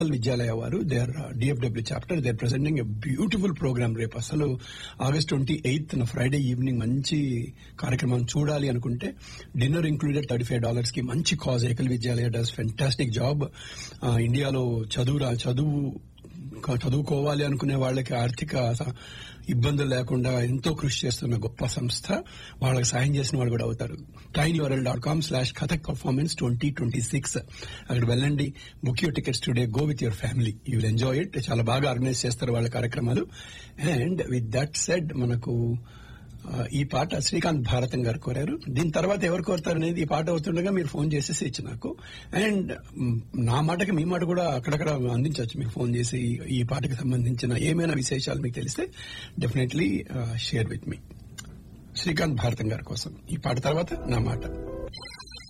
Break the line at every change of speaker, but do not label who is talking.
విద్యాలయ వారు they are DFW chapter they are presenting a beautiful program రేపు అసలు August twenty eighth Friday evening మంచి కార్యక్రమం చూడాలి అనుకుంటే dinner included thirty five dollars కి మంచి cause Ekal Vidyalaya does fantastic job ఇండియాలో చదువు రా- చదువు క- చదువుకోవాలి అనుకునే వాళ్ళకి ఆర్థిక స- ఇబ్బందులు లేకుండా ఎంతో కృషి చేస్తున్న గొప్ప సంస్థ వాళ్ళకి సాయం చేసిన వాళ్ళు కూడా అవుతారు టైన్ URL dot com slash Kathak performance twenty twenty six అక్కడ వెళ్ళండి book your tickets today go with your family you will enjoy it చాలా బాగా ఆర్గనైజ్ చేస్తారు వాళ్ళ కార్యక్రమాలు అండ్ విత్ దట్ సెడ్ మనకు ఆ, ఈ పాట శ్రీకాంత్ భారతం గారు కోరారు దీని తర్వాత ఎవరు కోరుతారు అనేది ఈ పాట అవుతుండగా మీరు ఫోన్ చేసేసి ఇచ్చి నాకు అండ్ మ్, నా మాటకి మీ మాట కూడా అక్కడక్కడ అందించవచ్చు మీకు ఫోన్ చేసి ఈ- ఈ పాటకి సంబంధించిన ఏమైనా విశేషాలు మీకు తెలిస్తే definitely share with me Srikanth Bharatam గారి కోసం ఈ పాట తర్వాత నా మాట